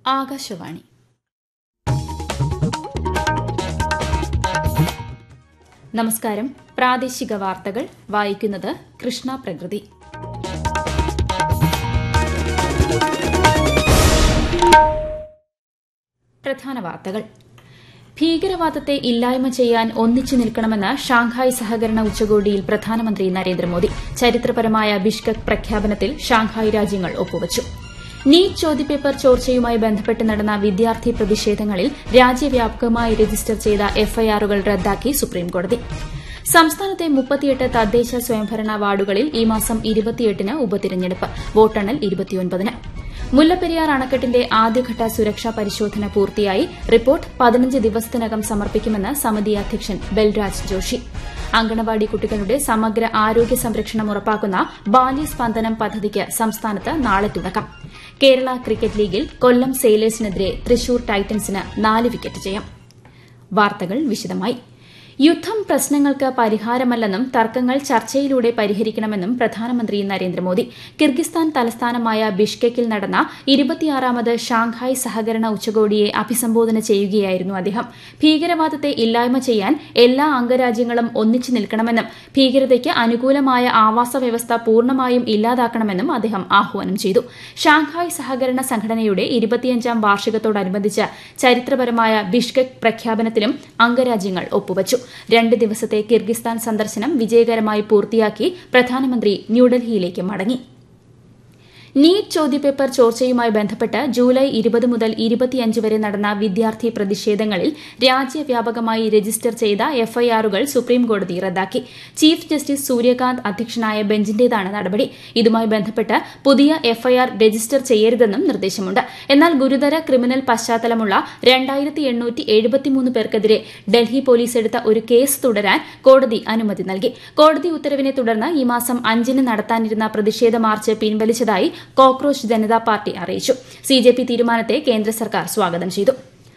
ആകാശവാണി നമസ്കാരം പ്രാദേശിക വാർത്തകൾ വായിക്കുന്നത് കൃഷ്ണ പ്രകൃതി പ്രധാന വാർത്തകൾ ഭീകരവാദത്തെ ഇല്ലായ്മ ചെയ്യാൻ ഒന്നിച്ചു നിൽക്കണമെന്ന് ഷാങ്ഹായ് സഹകരണ ഉച്ചകോടിയിൽ പ്രധാനമന്ത്രി നരേന്ദ്രമോദി ചരിത്രപരമായ ബിഷ്കക് പ്രഖ്യാപനത്തിൽ ഷാങ്ഹായ് രാജ്യങ്ങൾ ഒപ്പുവച്ചു നീറ്റ് ചോദ്യപേപ്പർ ചോർച്ചയുമായി ബന്ധപ്പെട്ട് നടന്ന വിദ്യാർത്ഥി പ്രതിഷേധങ്ങളിൽ രാജ്യവ്യാപകമായി രജിസ്റ്റർ ചെയ്ത എഫ്ഐആറുകൾ റദ്ദാക്കി സുപ്രീംകോടതി സംസ്ഥാനത്തെ മുപ്പത്തിയെട്ട് തദ്ദേശ സ്വയംഭരണ വാർഡുകളിൽ ഈ മാസം ഇരുപത്തിയെട്ടിന് ഉപതിരഞ്ഞെടുപ്പ് വോട്ടെണ്ണൽ ഇരുപത്തിയൊൻപതിന് മുല്ലപ്പെരിയാർ അണക്കെട്ടിന്റെ ആദ്യഘട്ട സുരക്ഷാ പരിശോധന പൂർത്തിയായി റിപ്പോർട്ട് പതിനഞ്ച് ദിവസത്തിനകം സമർപ്പിക്കുമെന്ന് സമിതി അധ്യക്ഷൻ ബൽരാജ് ജോഷി അങ്കണവാടി കുട്ടികളുടെ സമഗ്ര ആരോഗ്യ സംരക്ഷണം ഉറപ്പാക്കുന്ന ബാല്യസ്പന്ദനം പദ്ധതിക്ക് സംസ്ഥാനത്ത് നാളെ തുടക്കം കേരള ക്രിക്കറ്റ് ലീഗിൽ കൊല്ലം സെയിലേഴ്സിനെതിരെ തൃശൂർ ടൈറ്റൻസിന് നാല് വിക്കറ്റ് ജയം വാർത്തകൾ വിശദമായി യുദ്ധം പ്രശ്നങ്ങൾക്ക് പരിഹാരമല്ലെന്നും തർക്കങ്ങൾ ചർച്ചയിലൂടെ പരിഹരിക്കണമെന്നും പ്രധാനമന്ത്രി നരേന്ദ്രമോദി കിർഗിസ്ഥാൻ തലസ്ഥാനമായ ബിഷ്കെക്കിൽ നടന്ന ഇരുപത്തിയാറാമത് ഷാങ്ഹായ് സഹകരണ ഉച്ചകോടിയെ അഭിസംബോധന ചെയ്യുകയായിരുന്നു അദ്ദേഹം ഭീകരവാദത്തെ ഇല്ലായ്മ ചെയ്യാൻ എല്ലാ അംഗരാജ്യങ്ങളും ഒന്നിച്ചു നിൽക്കണമെന്നും ഭീകരതയ്ക്ക് അനുകൂലമായ ആവാസ വ്യവസ്ഥ പൂർണ്ണമായും ഇല്ലാതാക്കണമെന്നും അദ്ദേഹം ആഹ്വാനം ചെയ്തു ഷാങ്ഹായ് സഹകരണ സംഘടനയുടെ ഇരുപത്തിയഞ്ചാം വാർഷികത്തോടനുബന്ധിച്ച് ചരിത്രപരമായ ബിഷ്കെക് പ്രഖ്യാപനത്തിലും അംഗരാജ്യങ്ങൾ ഒപ്പുവച്ചു രണ്ട് ദിവസത്തെ കിർഗിസ്ഥാൻ സന്ദർശനം വിജയകരമായി പൂർത്തിയാക്കി പ്രധാനമന്ത്രി ന്യൂഡൽഹിയിലേക്ക് മടങ്ങി നീറ്റ് ചോദ്യപേപ്പർ ചോർച്ചയുമായി ബന്ധപ്പെട്ട് ജൂലൈ ഇരുപത് മുതൽ ഇരുപത്തിയഞ്ച് വരെ നടന്ന വിദ്യാർത്ഥി പ്രതിഷേധങ്ങളിൽ രാജ്യവ്യാപകമായി രജിസ്റ്റർ ചെയ്ത എഫ്ഐആറുകൾ സുപ്രീംകോടതി റദ്ദാക്കി ചീഫ് ജസ്റ്റിസ് സൂര്യകാന്ത് അധ്യക്ഷനായ ബെഞ്ചിന്റേതാണ് നടപടി ഇതുമായി ബന്ധപ്പെട്ട് പുതിയ എഫ്ഐആർ രജിസ്റ്റർ ചെയ്യരുതെന്നും നിർദ്ദേശമുണ്ട് എന്നാൽ ഗുരുതര ക്രിമിനൽ പശ്ചാത്തലമുള്ള രണ്ടായിരത്തി എണ്ണൂറ്റി എഴുപത്തിമൂന്ന് പേർക്കെതിരെ ഡൽഹി പോലീസ് എടുത്ത ഒരു കേസ് തുടരാൻ കോടതി അനുമതി നൽകി കോടതി ഉത്തരവിനെ തുടർന്ന് ഈ മാസം അഞ്ചിന് നടത്താനിരുന്ന പ്രതിഷേധ മാർച്ച് പിൻവലിച്ചതായി കോക്രോച്ച് ജനതാ പാർട്ടി അറിയിച്ചു സി ജെ പി തീരുമാനത്തെ കേന്ദ്ര സർക്കാർ സ്വാഗതം ചെയ്തു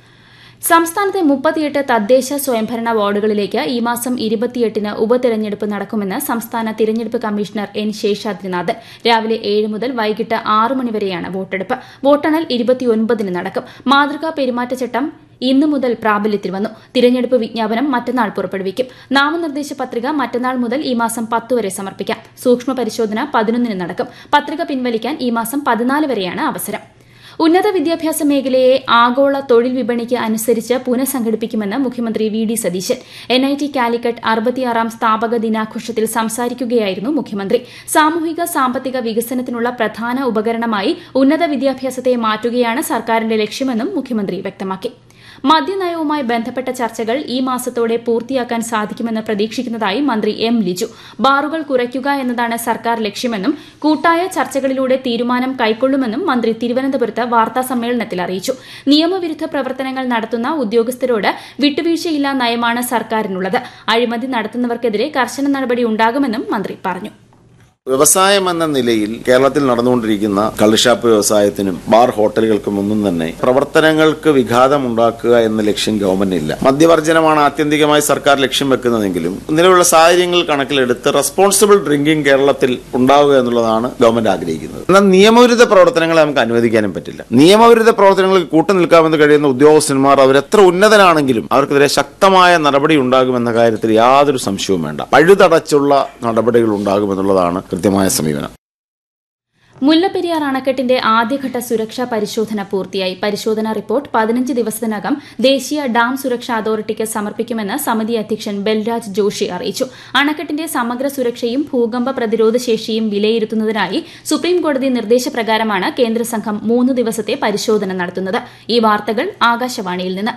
സംസ്ഥാനത്തെ മുപ്പത്തിയെട്ട് തദ്ദേശ സ്വയംഭരണ വാർഡുകളിലേക്ക് ഈ മാസം ഇരുപത്തിയെട്ടിന് ഉപതെരഞ്ഞെടുപ്പ് നടക്കുമെന്ന് സംസ്ഥാന തിരഞ്ഞെടുപ്പ് കമ്മീഷണർ എൻ ശേഷാദ്രിനാഥ് രാവിലെ ഏഴ് മുതൽ വൈകിട്ട് ആറ് മണിവരെയാണ് വോട്ടെടുപ്പ് വോട്ടെണ്ണൽ ഇരുപത്തിയൊൻപതിന് നടക്കും മാതൃകാ പെരുമാറ്റച്ചട്ടം ഇന്ന് മുതൽ പ്രാബല്യത്തിൽ വന്നു തിരഞ്ഞെടുപ്പ് വിജ്ഞാപനം മറ്റന്നാൾ പുറപ്പെടുവിക്കും നാമനിർദ്ദേശ പത്രിക മറ്റന്നാൾ മുതൽ ഈ മാസം പത്ത് വരെ സമർപ്പിക്കാം സൂക്ഷ്മ പരിശോധന പതിനൊന്നിന് നടക്കും പത്രിക പിൻവലിക്കാൻ ഈ മാസം പതിനാല് വരെയാണ് അവസരം ഉന്നത വിദ്യാഭ്യാസ മേഖലയെ ആഗോള തൊഴിൽ വിപണിക്ക് അനുസരിച്ച് പുനഃസംഘടിപ്പിക്കുമെന്ന് മുഖ്യമന്ത്രി V D Satheesan N I T Calicut അറുപത്തിയാറാം സ്ഥാപക ദിനാഘോഷത്തിൽ സംസാരിക്കുകയായിരുന്നു മുഖ്യമന്ത്രി സാമൂഹിക സാമ്പത്തിക വികസനത്തിനുള്ള പ്രധാന ഉപകരണമായി ഉന്നത വിദ്യാഭ്യാസത്തെ മാറ്റുകയാണ് സർക്കാരിന്റെ ലക്ഷ്യമെന്നും മുഖ്യമന്ത്രി വ്യക്തമാക്കി മദ്യനയവുമായി ബന്ധപ്പെട്ട ചർച്ചകൾ ഈ മാസത്തോടെ പൂർത്തിയാക്കാൻ സാധിക്കുമെന്ന് പ്രതീക്ഷിക്കുന്നതായി മന്ത്രി എം ലിജു ബാറുകൾ കുറയ്ക്കുക എന്നതാണ് സർക്കാർ ലക്ഷ്യമെന്നും കൂട്ടായ ചർച്ചകളിലൂടെ തീരുമാനം കൈക്കൊള്ളുമെന്നും മന്ത്രി തിരുവനന്തപുരത്ത് വാർത്താ സമ്മേളനത്തിൽ അറിയിച്ചു നിയമവിരുദ്ധ പ്രവർത്തനങ്ങൾ നടത്തുന്ന ഉദ്യോഗസ്ഥരോട് വിട്ടുവീഴ്ചയില്ലാ നയമാണ് സർക്കാരിനുള്ളത് അഴിമതി നടത്തുന്നവർക്കെതിരെ കർശന നടപടി ഉണ്ടാകുമെന്നും മന്ത്രി പറഞ്ഞു വ്യവസായം എന്ന നിലയിൽ കേരളത്തിൽ നടന്നുകൊണ്ടിരിക്കുന്ന കള്ളുഷാപ്പ് വ്യവസായത്തിനും ബാർ ഹോട്ടലുകൾക്കും ഒന്നും തന്നെ പ്രവർത്തനങ്ങൾക്ക് വിഘാതം ഉണ്ടാക്കുക എന്ന ലക്ഷ്യം ഗവൺമെന്റിനില്ല മദ്യവർജനമാണ് ആത്യന്തികമായി സർക്കാർ ലക്ഷ്യം വെക്കുന്നതെങ്കിലും നിലവിലുള്ള സാഹചര്യങ്ങൾ കണക്കിലെടുത്ത് റെസ്പോൺസിബിൾ ഡ്രിങ്കിംഗ് കേരളത്തിൽ ഉണ്ടാവുക എന്നുള്ളതാണ് ഗവൺമെന്റ് ആഗ്രഹിക്കുന്നത് എന്നാൽ നിയമവിരുദ്ധ പ്രവർത്തനങ്ങളെ നമുക്ക് അനുവദിക്കാനും പറ്റില്ല നിയമവിരുദ്ധ പ്രവർത്തനങ്ങളിൽ കൂട്ടുനിൽക്കാമെന്ന് കഴിയുന്ന ഉദ്യോഗസ്ഥന്മാർ അവരെത്ര ഉന്നതനാണെങ്കിലും അവർക്കെതിരെ ശക്തമായ നടപടി ഉണ്ടാകുമെന്ന കാര്യത്തിൽ യാതൊരു സംശയവും വേണ്ട പഴുതടച്ചുള്ള നടപടികൾ ഉണ്ടാകുമെന്നുള്ളതാണ് കൃത്യമായ സമീപനം മുല്ലപ്പെരിയാർ അണക്കെട്ടിന്റെ ആദ്യഘട്ട സുരക്ഷാ പരിശോധന പൂർത്തിയായി പരിശോധനാ റിപ്പോർട്ട് പതിനഞ്ച് ദിവസത്തിനകം ദേശീയ ഡാം സുരക്ഷാ അതോറിറ്റിക്ക് സമർപ്പിക്കുമെന്ന് സമിതി അധ്യക്ഷൻ ബൽരാജ് ജോഷി അറിയിച്ചു അണക്കെട്ടിന്റെ സമഗ്ര സുരക്ഷയും ഭൂകമ്പ പ്രതിരോധ ശേഷിയും വിലയിരുത്തുന്നതിനായി സുപ്രീംകോടതി നിർദ്ദേശപ്രകാരമാണ് കേന്ദ്ര സംഘം മൂന്ന് ദിവസത്തെ പരിശോധന നടത്തുന്നത് ഈ വാർത്തകൾ ആകാശവാണിയിൽ നിന്ന്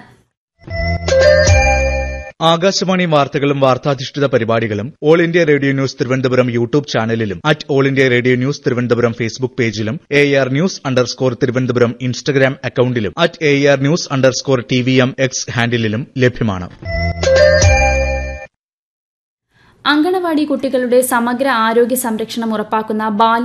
ആകാശവാണി വാർത്തകളും വാർത്താധിഷ്ഠിത പരിപാടികളും All India Radio News Thiruvananthapuram YouTube ചാനലിലും at All India Radio News Thiruvananthapuram Facebook പേജിലും A R news underscore Thiruvananthapuram Instagram അക്കൌണ്ടിലും at A R news underscore T V M X ഹാൻഡിലും ലഭ്യമാണ് അങ്കണവാടി കുട്ടികളുടെ സമഗ്ര ആരോഗ്യ സംരക്ഷണം ഉറപ്പാക്കുന്ന ബാല്യ